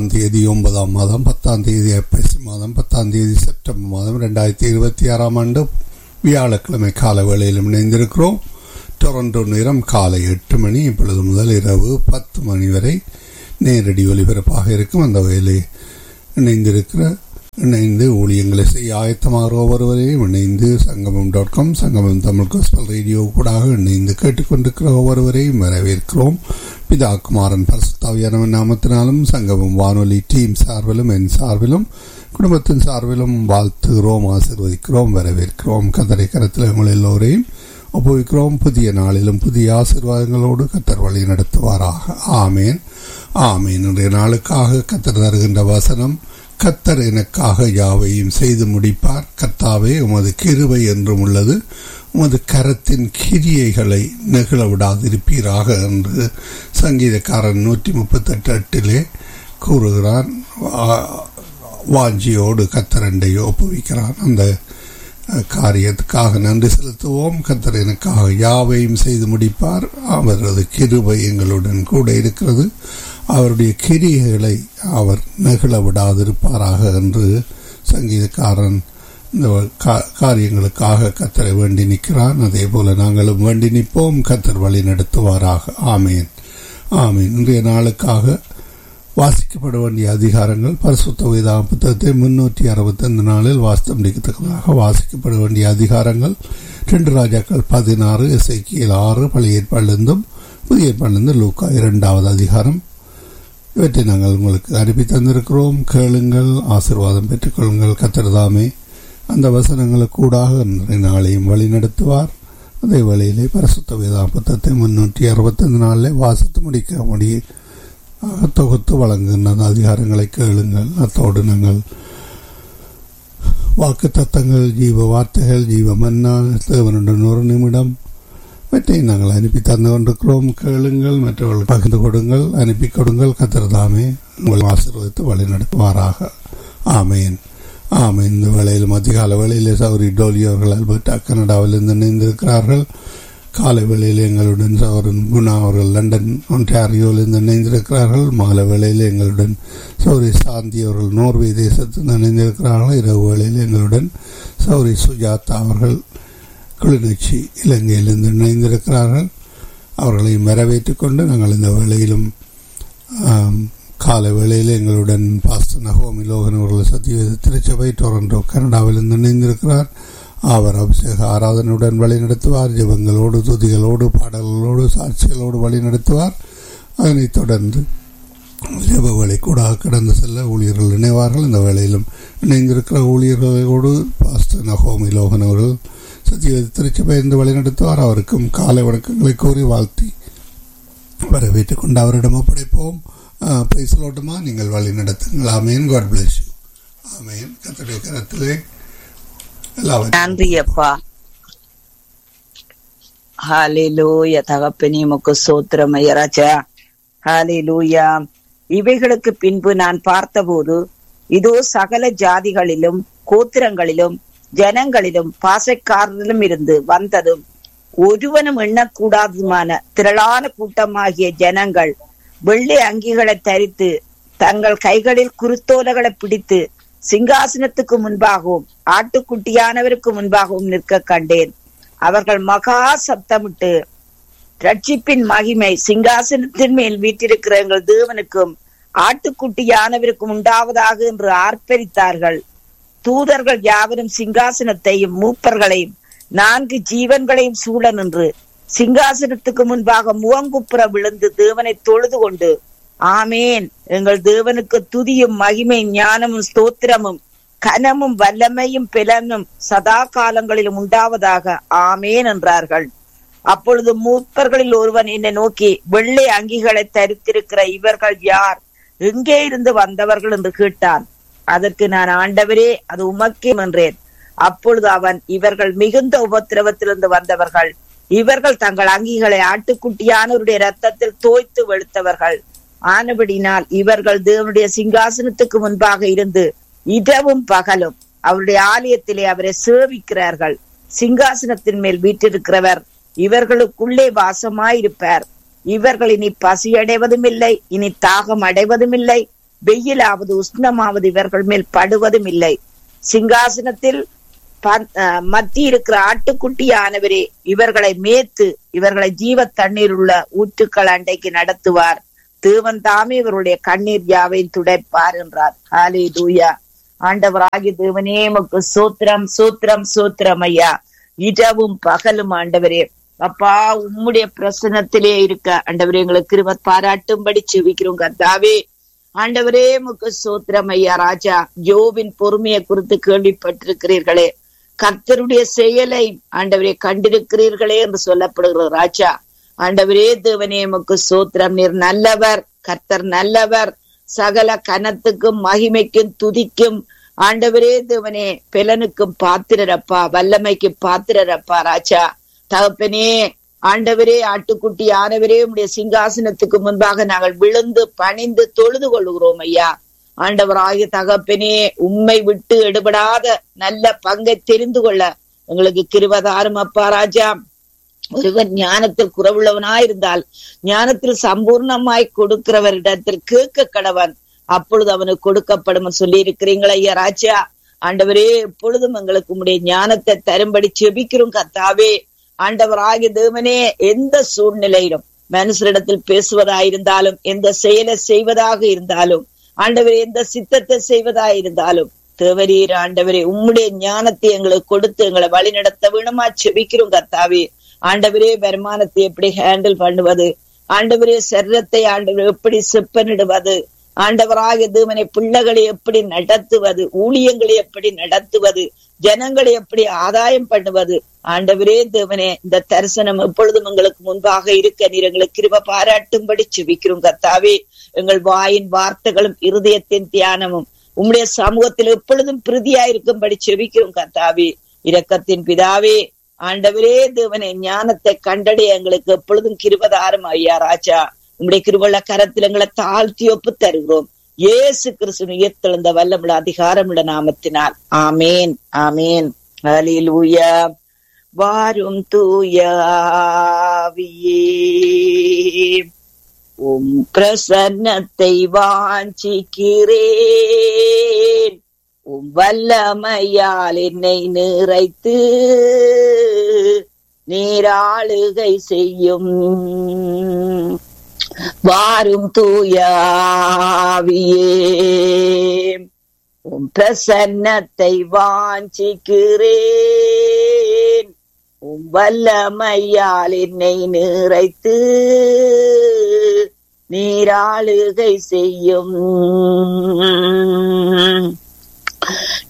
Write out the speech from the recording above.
தேதி ஒன்பதாம் மாதம் பத்தாம் தேதி ஐப்பசி மாதம் பத்தாம் தேதி செப்டம்பர் மாதம் ரெண்டாயிரத்தி இருபத்தி ஆறாம் ஆண்டு வியாழக்கிழமை கால வேளையிலும் இணைந்திருக்கிறோம் டொரண்டோ நேரம் காலை எட்டு மணி இப்பொழுது முதல் இரவு பத்து மணி வரை நேரடி ஒலிபரப்பாக இருக்கும் அந்த வகையிலே இணைந்திருக்கிற இணைந்து ஊழியங்களை செய்ய ஆயத்தமாக ஒவ்வொருவரையும் இணைந்து சங்கமம் டாட் காம் சங்கமம் தமிழ் கோஸ்பல் ரேடியோ கூடாக இணைந்து கேட்டுக்கொண்டிருக்கிற ஒவ்வொருவரையும் வரவேற்கிறோம் பிதா குமாரன் பரிசுத்தாவியானவன் நாமத்தினாலும் சங்கமம் வானொலி டீம் சார்பிலும் என் சார்பிலும் குடும்பத்தின் சார்பிலும் வாழ்த்துகிறோம் ஆசிர்வதிக்கிறோம் வரவேற்கிறோம் கதரை கரத்தில் உங்கள் எல்லோரையும் ஒப்புவிக்கிறோம் புதிய நாளிலும் புதிய ஆசீர்வாதங்களோடு கத்தர் வழி நடத்துவாராக ஆமேன் ஆமேன் இன்றைய நாளுக்காக கத்தர் தருகின்ற வசனம் கத்தர் எனக்காக யாவையும் செய்து முடிப்பார் கத்தாவே உமது கிருவை என்றும் உள்ளது உமது கரத்தின் கிரியைகளை நெகிழ விடாதிருப்பீராக என்று சங்கீதக்காரன் நூற்றி முப்பத்தெட்டு எட்டிலே கூறுகிறான் வாஞ்சியோடு கத்தரண்டை ஒப்புவிக்கிறான் அந்த காரியத்துக்காக நன்றி செலுத்துவோம் கத்தர் எனக்காக யாவையும் செய்து முடிப்பார் அவரது கிருபை எங்களுடன் கூட இருக்கிறது அவருடைய கிரியைகளை அவர் நெகிழ விடாதிருப்பாராக என்று சங்கீதக்காரன் இந்த காரியங்களுக்காக கத்தரை வேண்டி நிற்கிறான் அதே போல நாங்களும் வேண்டி நிற்போம் கத்தர் வழி நடத்துவாராக ஆமேன் ஆமீன் இன்றைய நாளுக்காக வாசிக்கப்பட வேண்டிய அதிகாரங்கள் பரிசுத்த வேதாம் புத்தகத்தை முன்னூற்றி அறுபத்தைந்து நாளில் வாசித்து முடிக்கத்தக்கதாக வாசிக்கப்பட வேண்டிய அதிகாரங்கள் ரெண்டு ராஜாக்கள் பதினாறு இசைக்கியல் ஆறு பழைய ஏற்பாடிலிருந்தும் புதிய ஏற்பாடிலிருந்து லூக்கா இரண்டாவது அதிகாரம் இவற்றை நாங்கள் உங்களுக்கு அனுப்பி தந்திருக்கிறோம் கேளுங்கள் ஆசிர்வாதம் பெற்றுக்கொள்ளுங்கள் கத்திரதாமே அந்த வசனங்களுக்கு கூடாக இன்றைய நாளையும் வழி நடத்துவார் அதே வேளையிலே பரிசுத்த வேதா புத்தகத்தை முன்னூற்றி அறுபத்தைந்து நாளிலே வாசித்து முடிக்க முடியும் தொகுத்து வழங்குகின்ற அந்த அதிகாரங்களை கேளுங்கள் அத்தோடு நாங்கள் வாக்கு தத்தங்கள் ஜீவ வார்த்தைகள் ஜீவ மன்னா தேவனுடன் ஒரு நிமிடம் இவற்றை நாங்கள் அனுப்பி தந்து கொண்டிருக்கிறோம் கேளுங்கள் மற்றவர்கள் பகிர்ந்து கொடுங்கள் அனுப்பி கொடுங்கள் கத்திரதாமே உங்கள் ஆசீர்வதித்து வழிநடத்துவாராக ஆமேன் ஆமேன் இந்த வேளையிலும் அதிகால வேளையிலே சௌரி டோலி அவர்கள் அல்பர்டா கனடாவிலிருந்து இணைந்திருக்கிறார்கள் காலை வேளையில் எங்களுடன் சௌரன் குணா அவர்கள் லண்டன் ஒன்டாரியோவிலிருந்து இணைந்திருக்கிறார்கள் மாலை வேளையில் எங்களுடன் சௌரி சாந்தி அவர்கள் நோர்வே தேசத்தில் இணைந்திருக்கிறார்கள் இரவு வேளையில் எங்களுடன் சௌரி சுஜாதா அவர்கள் கிளிநொச்சி இலங்கையிலிருந்து இணைந்திருக்கிறார்கள் அவர்களையும் வரவேற்றுக் கொண்டு நாங்கள் இந்த வேளையிலும் காலை வேளையில் எங்களுடன் பாஸ்டர் நகோமி லோகன் அவர்கள் சத்தியவேத திருச்சபை டொரண்டோ கனடாவிலிருந்து இணைந்திருக்கிறார் அவர் அபிஷேக ஆராதனையுடன் வழி நடத்துவார் ஜெபங்களோடு துதிகளோடு பாடல்களோடு சாட்சிகளோடு வழி நடத்துவார் அதனைத் தொடர்ந்து ஜெப வேலை கூட கடந்து செல்ல ஊழியர்கள் இணைவார்கள் இந்த வேளையிலும் இணைந்திருக்கிற ஊழியர்களோடு பாஸ்டர் நகோமி லோகன் அவர்கள் சத்தியவேத திருச்சபை வழி நடத்துவார் அவருக்கும் காலை வணக்கங்களை கூறி வாழ்த்தி வரவேற்றுக் கொண்டு அவரிடம் ஒப்படைப்போம் பேசலோட்டுமா நீங்கள் வழி நடத்துங்கள் amen God bless you amen கத்தடைய கரத்திலே நன்றி அப்பா ஹாலிலூய தகப்பனே முக்கு சோத்திரம் ஐயராஜா ஹாலிலூயா இவைகளுக்கு பின்பு நான் பார்த்தபோது இதோ சகல ஜாதிகளிலும் கோத்திரங்களிலும் ஜனங்களிலும் பாசைக்காரரிலும் இருந்து வந்ததும் ஒருவனும் எண்ணக்கூடாதுமான திரளான கூட்டமாகிய ஜனங்கள் வெள்ளை அங்கிகளை தரித்து தங்கள் கைகளில் குருத்தோலைகளை பிடித்து சிங்காசனத்துக்கு முன்பாகவும் ஆட்டுக்குட்டியானவருக்கு முன்பாகவும் நிற்க கண்டேன் அவர்கள் மகா சப்தமிட்டு ரட்சிப்பின் மகிமை சிங்காசனத்தின் மேல் வீட்டிருக்கிற எங்கள் தேவனுக்கும் ஆட்டுக்குட்டியானவருக்கும் உண்டாவதாக என்று ஆர்ப்பரித்தார்கள் தூதர்கள் யாவரும் சிங்காசனத்தையும் மூப்பர்களையும் நான்கு ஜீவன்களையும் சூழ நின்று சிங்காசனத்துக்கு முன்பாக முவங்குப்புற விழுந்து தேவனை தொழுது கொண்டு ஆமேன் எங்கள் தேவனுக்கு துதியும் மகிமை ஞானமும் ஸ்தோத்திரமும் கனமும் வல்லமையும் பிலனும் சதா காலங்களிலும் உண்டாவதாக ஆமேன் என்றார்கள் அப்பொழுது மூப்பர்களில் ஒருவன் என்னை நோக்கி வெள்ளை அங்கிகளை தரித்திருக்கிற இவர்கள் யார் எங்கே இருந்து வந்தவர்கள் என்று கேட்டான் அதற்கு நான் ஆண்டவரே அது உமக்கே என்றேன் அப்பொழுது அவன் இவர்கள் மிகுந்த உபத்திரவத்திலிருந்து வந்தவர்கள் இவர்கள் தங்கள் அங்கிகளை ஆட்டுக்குட்டியானவருடைய ரத்தத்தில் தோய்த்து வெளுத்தவர்கள் ஆனபடினால் இவர்கள் தேவனுடைய சிங்காசனத்துக்கு முன்பாக இருந்து இரவும் பகலும் அவருடைய ஆலயத்திலே அவரை சேவிக்கிறார்கள் சிங்காசனத்தின் மேல் வீற்றிருக்கிறவர் இவர்களுக்குள்ளே வாசமாயிருப்பார் இவர்கள் இனி பசி அடைவதும் இல்லை இனி தாகம் அடைவதும் இல்லை வெயிலாவது உஷ்ணமாவது இவர்கள் மேல் படுவதும் இல்லை சிங்காசனத்தில் மத்தி இருக்கிற ஆட்டுக்குட்டியானவரே இவர்களை மேத்து இவர்களை ஜீவ தண்ணீர் உள்ள ஊற்றுக்கள் அண்டைக்கு நடத்துவார் தேவன் தாமே இவருடைய கண்ணீர் யாவையும் துடைப்பார் என்றார் ஹாலே தூயா ஆண்டவராகி தேவனே முக்கு சூத்திரம் சூத்திரம் சூத்திரம் ஐயா இரவும் பகலும் ஆண்டவரே அப்பா உம்முடைய பிரசனத்திலே இருக்க ஆண்டவரே எங்களுக்கு கிருப பாராட்டும்படி செவிக்கிறோம் கர்த்தாவே ஆண்டவரே முக்கு சூத்திரம் ஐயா ராஜா யோவின் பொறுமையை குறித்து கேள்விப்பட்டிருக்கிறீர்களே கர்த்தருடைய செயலை ஆண்டவரே கண்டிருக்கிறீர்களே என்று சொல்லப்படுகிற ராஜா ஆண்டவரே தேவனே முக்கு சூத்திரம் நீர் நல்லவர் கர்த்தர் நல்லவர் சகல கனத்துக்கும் மகிமைக்கும் துதிக்கும் ஆண்டவரே தேவனே பெலனுக்கும் பாத்திரரப்பா வல்லமைக்கு பாத்திரரப்பா ராஜா தகப்பனே ஆண்டவரே ஆட்டுக்குட்டி ஆனவரே உடைய சிங்காசனத்துக்கு முன்பாக நாங்கள் விழுந்து பணிந்து தொழுது கொள்கிறோம் ஐயா ஆண்டவராகிய தகப்பனே உண்மை விட்டு எடுபடாத நல்ல பங்கை தெரிந்து கொள்ள எங்களுக்கு கிருவதாரும் அப்பா ராஜா ஒருவன் ஞானத்தில் குறவுள்ளவனாயிருந்தால் ஞானத்தில் சம்பூர்ணமாய் கொடுக்கிறவரிடத்தில் கேட்க கடவன் அப்பொழுது அவனுக்கு கொடுக்கப்படும் சொல்லி இருக்கிறீங்களா ஐயா ராஜா ஆண்டவரே எப்பொழுதும் எங்களுக்கு உடைய ஞானத்தை தரும்படி செபிக்கிறோம் கத்தாவே ஆண்டவராகிய தேவனே எந்த சூழ்நிலையிலும் மனுஷரிடத்தில் பேசுவதாயிருந்தாலும் எந்த செயலை செய்வதாக இருந்தாலும் ஆண்டவரே எந்த சித்தத்தை செய்வதாக இருந்தாலும் தேவரீர் ஆண்டவரே உம்முடைய ஞானத்தை எங்களுக்கு கொடுத்து எங்களை வழி நடத்த வேணுமா செபிக்கிறோம் கத்தாவே ஆண்டவரே வருமானத்தை எப்படி ஹேண்டில் பண்ணுவது ஆண்டவரே சரீரத்தை ஆண்டவர் எப்படி செப்பனிடுவது ஆண்டவராக தேவனை பிள்ளைகளை எப்படி நடத்துவது ஊழியங்களை எப்படி நடத்துவது ஜனங்களை எப்படி ஆதாயம் பண்ணுவது ஆண்டவரே தேவனே இந்த தரிசனம் எப்பொழுதும் எங்களுக்கு முன்பாக இருக்க நீர் எங்களுக்கு கிருப பாராட்டும்படி செபிக்கிறோம் கத்தாவே எங்கள் வாயின் வார்த்தைகளும் இருதயத்தின் தியானமும் உம்முடைய சமூகத்தில் எப்பொழுதும் பிரதியா இருக்கும்படி செபிக்கிறோம் கத்தாவே இரக்கத்தின் பிதாவே ஆண்டவரே தேவனே ஞானத்தை கண்டடைய எங்களுக்கு எப்பொழுதும் கிருபதாரம் ஐயா ராஜா உம்முடைய கிருபள்ள கரத்தில் எங்களை தாழ்த்தி ஒப்பு தருகிறோம் இயேசு கிறிஸ்து உயர்த்தெழுந்த வல்லமுள்ள அதிகாரமுள்ள நாமத்தினால் ஆமேன் ஆமேன் ஹalleluya வாரும் தூயாவியே உம் பிரசன்னத்தை வாஞ்சிக்கிறேன் உம் வல்லமையால் என்னை நிறைத்து நீராளுகை செய்யும் வாரும் தூயாவியே உம் பிரசன்னத்தை வாஞ்சிக்கிறேன் உம் வல்லமையால் என்னை நிறைத்து நீராளுகை செய்யும்